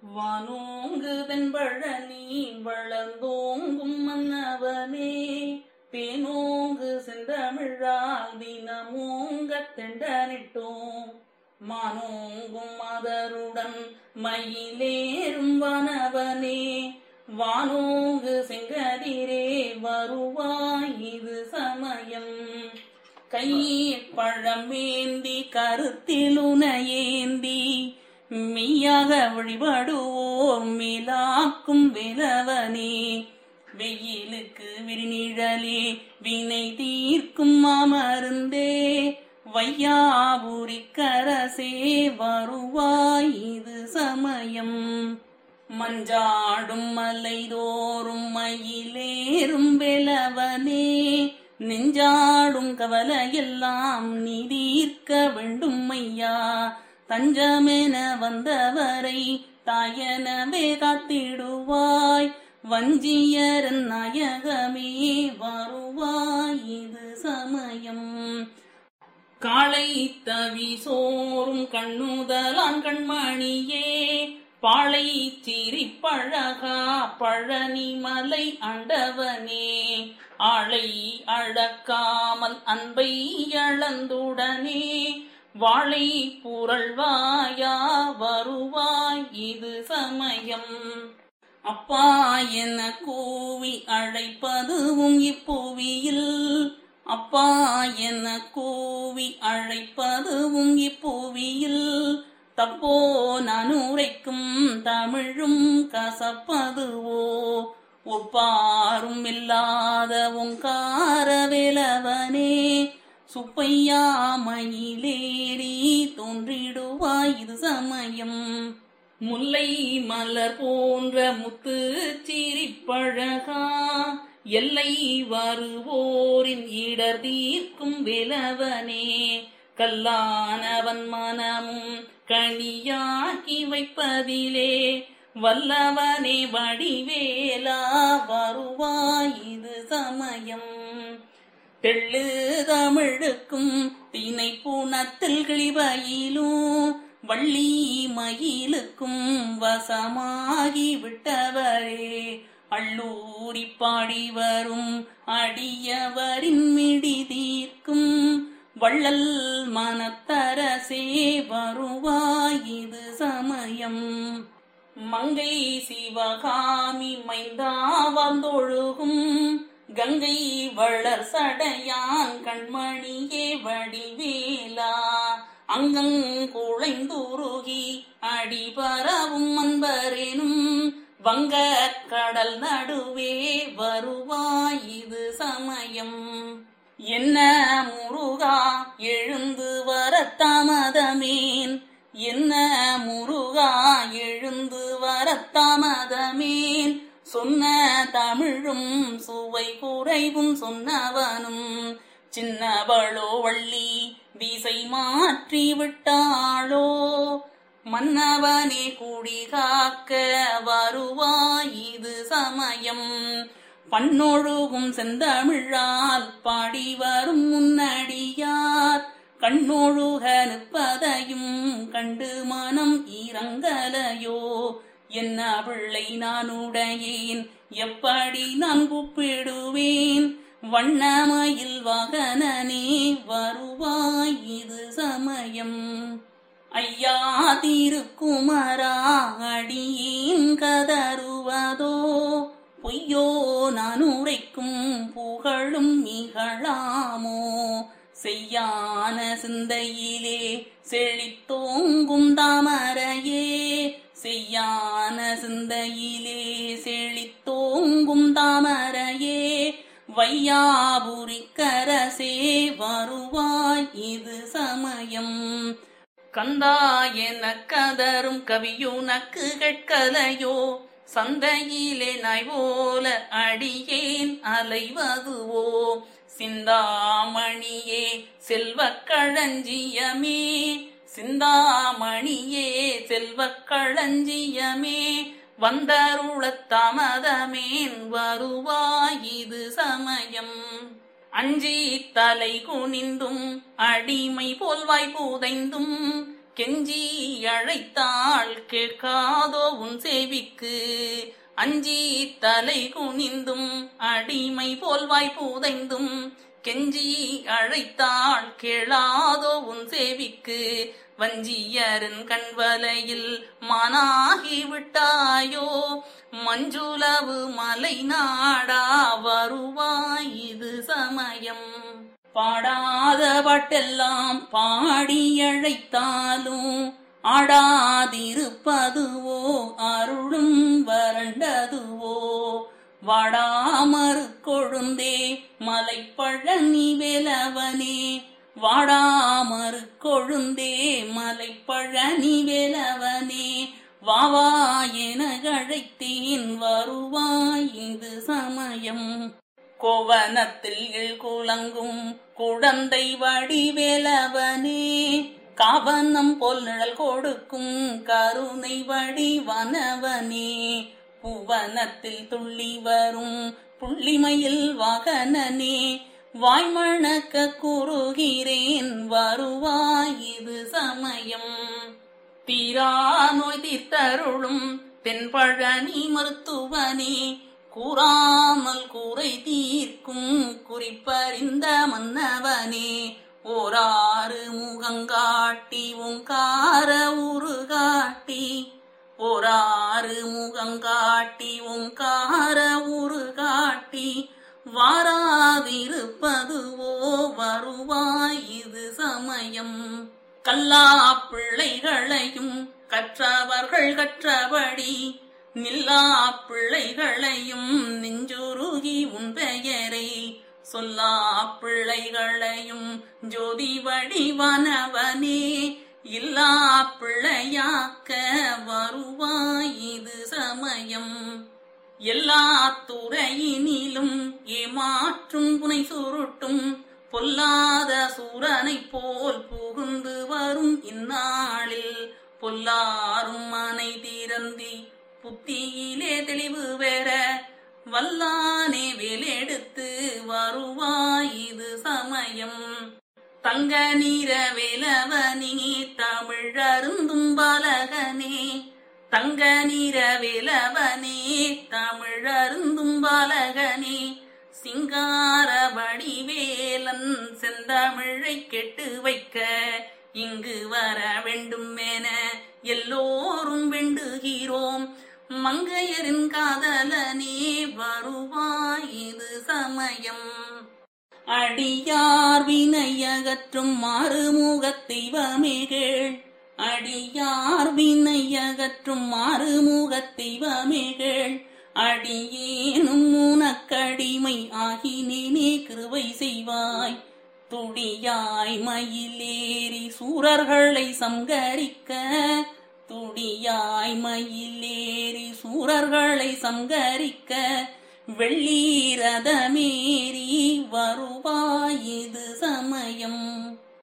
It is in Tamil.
வானோங்கு வெண்பழனி வளர்ந்தோங்கும் மன்னவனே தேனோங்கு செந்தமிழால் தினமோங்க தெண்டனிட்டோம் மானோங்கும் மதருடன் மயிலேறும் வனவனே வானோங்கு செங்கதிரே வருவாய் இது சமயம் கையில் பழமேந்தி கருத்திலுனையேந்தி மெய்யாக வழிபடுவோர் மேலாக்கும் விலவனே வெயிலுக்கு விரிநிழலே வினை தீர்க்கும் அமர்ந்தே வையாபுரி கரசே வருவாய் இது சமயம் மஞ்சாடும் மலைதோறும் மயிலேறும் வெலவனே நெஞ்சாடும் கவலையெல்லாம் நீ தீர்க்க வேண்டும் ஐயா தஞ்சமென வந்தவரை தாயனவே காத்திடுவாய் வஞ்சியரன் நாயகமே வருவாய் இது சமயம் காளை தவி சோறும் கண்ணுதலான் கண்மணியே பாளை சிரி பழகா பழனி மலை அண்டவனே ஆளை அழக்காமல் அன்பை அளந்துடனே வாழை புரள்வாயா வருவாய் இது சமயம் அப்பா என கூவி அழைப்பதுவும் இப்புவியில் அப்பா என கூவி அழைப்பதுவும் இப்புவியில் தப்போ நான் உரைக்கும் தமிழும் கசப்பதுவோ ஒப்பாரும் இல்லாத உங்கார வேலவனே சுப்பையா மயிலேறி தோன்றிடுவாய் இது சமயம் முல்லை மலர் போன்ற முத்து சிரிப்பழகா எல்லை வருவோரின் இடர் தீர்க்கும் விலவனே கல்லானவன் மனமும் கனியாக்கி வைப்பதிலே வல்லவனே வடிவேலா வருவாய் இது சமயம் தெள்ளு தமிழுக்கும் தினை பூனத்தில் கிளிபயிலும் வள்ளி மயிலுக்கும் வசமாகி விட்டவரே அள்ளூரி பாடி வரும் அடியவரின் மிடி தீர்க்கும் வள்ளல் மனத்தரசே வருவாய் இது சமயம் மங்கை சிவகாமி மைந்தா வந்தொழுகும் கங்கை வளர் சடையான் கண்மணியே வடிவேலா அங்கங்குழைந்துருகி அடிபரவும் அன்பரேனும் வங்க கடல் நடுவே வருவாய் இது சமயம் என்ன முருகா எழுந்து வர தாமதமேன் என்ன முருகா எழுந்து வர தாமதமேன் சொன்ன தமிழும் சுவை குறைவும் சொன்னவனும் சின்னவளோ வள்ளி திசை மாற்றி விட்டாளோ மன்னவனே குடி காக்க வருவாய் இது சமயம் பண்ணொழுகும் செந்தமிழால் பாடி வரும் முன்னடியார் கண்ணொழுக நிற்பதையும் கண்டு மனம் இறங்கலையோ என்ன பிள்ளை நான் உடையேன் எப்படி நான் கூப்பிடுவேன் வண்ணமயில் வாகனனே வருவாய் இது சமயம் ஐயா திருக்குமரா அடியேன் கதறுவதோ பொய்யோ நான் உரைக்கும் புகழும் நிகழாமோ செய்யான சிந்தையிலே செழித்தோங்கும் தாமரையே செய்யான சிந்தையிலே செழித்தோங்கும் தாமரையே வையாபுரி கரசே வருவாய் இது சமயம் கந்தா என கதரும் கவியுனக்கு கேட்கலையோ சந்தையிலே நாய் போல அடியேன் அலைவதுவோ சிந்தாமணியே செல்வக் களஞ்சியமே சிந்தாமணியே செல்வக் களஞ்சியமே வந்தருளத் தமதமேன் வருவாய் இது சமயம் அஞ்சி தலை குனிந்தும் அடிமை போல் வாய் பூதைந்தும் கெஞ்சி அழைத்தாள் கேட்காதோ உன் சேவிக்கு அஞ்சி தலை குனிந்தும் அடிமை போல் வாய் புதைந்தும் கெஞ்சி அழைத்தாள் கேளாதோ உன் சேவிக்கு வஞ்சியரின் கண்வலையில் மானாகி விட்டாயோ மஞ்சுளவு மலை நாடா வருவாய் இது சமயம் பாடாத பாட்டெல்லாம் பாடி அழைத்தாலும் ஆடாதிருப்பதுவோ அருளும் வறண்டதுவோ வாடாமறு கொழுந்தே மலைப்பழனி வேலவனே வாடாமறு கொழுந்தே மலைப்பழனி வேலவனே வாவா என அழைத்தேன் வருவாய் இது சமயம் கோவனத்தில் குலங்கும் குழந்தை வடிவேலவனே காவனம் போல் நிழல் கொடுக்கும் கருணை வடிவனவனே புவனத்தில் துள்ளி வரும் புள்ளிமயில் வாகனனே வாய்மணக்க கூறுகிறேன் வருவாய் இது சமயம் தீரா நோய் தீர்த்தருளும் தென்பழனி மருத்துவனே கூறாமல் கூரை தீர்க்கும் குறிப்பறிந்த மன்னவனே ஓராறு முகங்காட்டி உங்கார உருகாட்டி ஓராறு முகங்காட்டி உங்கார உருகாட்டி வாராதிருப்பதுவோ வருவாய் இது சமயம் கல்லா பிள்ளைகளையும் கற்றவர்கள் கற்றபடி நில்லா பிள்ளைகளையும் நெஞ்சுருகி உன் பெயரை சொல்லா பிள்ளைகளையும் ஜோதி வடிவனவனே இல்லா பிள்ளையாக்க வருவாய் இது சமயம் எல்லா துறையினிலும் ஏமாற்றும் புனை சுருட்டும் பொல்லாத சூரனை போல் புகுந்து வரும் இந்நாளில் பொல்லாரும் மனை திறந்தி புத்தியிலே தெளிவு பெற வல்லானே வேலெடுத்து வருவாய் இது சமயம் தங்க நீர வேலவனே தமிழ் அருந்தும் பாலகனே தங்க நீர வேலவனே தமிழ் அருந்தும் பாலகனே சிங்கார வடிவேலன் செந்தமிழை கெட்டு வைக்க இங்கு வர வேண்டும் என எல்லோரும் வேண்டுகிறோம் மங்கையரின் காதலனே வருவாய் இது சமயம் அடியார் வினையகற்றும் மாறுமுகத் தெய்வமேகள் அடியார் வினையகற்றும் மாறுமுகத் தெய்வமேகள் அடியேனும் உனக்கடிமை ஆகினேனே கிருவை செய்வாய் துடியாய் மயிலேறி சூரர்களை சங்கரிக்க துடியாய் மயிலேறி சூரர்களை சங்கரிக்க வெள்ளீரதமேறி வருவாய் இது சமயம்